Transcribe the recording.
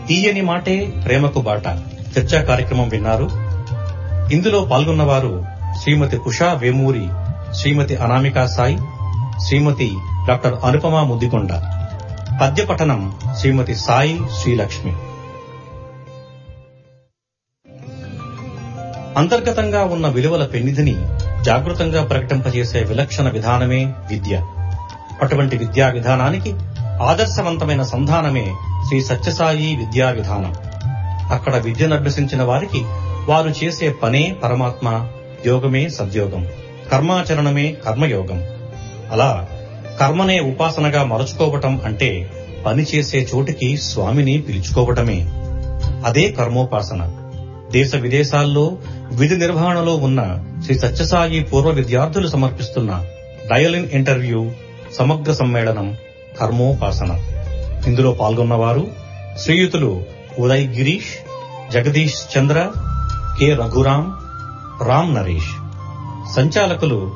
తీయని మాటే ప్రేమకు బాట చర్చా కార్యక్రమం విన్నారు ఇందులో పాల్గొన్నవారు శ్రీమతి ఉషా వేమూరి శ్రీమతి అనామికా సాయి శ్రీమతి డాక్టర్ అనుపమ ముద్దికొండ పద్య పఠనం శ్రీమతి సాయి శ్రీలక్ష్మి అంతర్గతంగా ఉన్న విలువల పెన్నిధిని జాగృతంగా ప్రకటింపజేసే విలక్షణ విధానమే విద్య అటువంటి విద్యా విధానానికి ఆదర్శవంతమైన సంధానమే శ్రీ సత్యసాయి విద్యా విధానం అక్కడ విద్యను అభ్యసించిన వారికి వారు చేసే పనే పరమాత్మ యోగమే సద్యోగం కర్మాచరణమే కర్మయోగం అలా కర్మనే ఉపాసనగా మరచుకోవటం అంటే పని చేసే చోటికి స్వామిని పిలుచుకోవటమే అదే కర్మోపాసన దేశ విదేశాల్లో విధి నిర్వహణలో ఉన్న శ్రీ సత్యసాయి పూర్వ విద్యార్థులు సమర్పిస్తున్న డయలిన్ ఇంటర్వ్యూ సమగ్ర సమ్మేళనం కర్మోపాసన ఇందులో పాల్గొన్నవారు శ్రీయుతులు ఉదయ్ గిరీష్ జగదీష్ చంద్ర కె రఘురాం రామ్ నరేష్ సంచాలకులు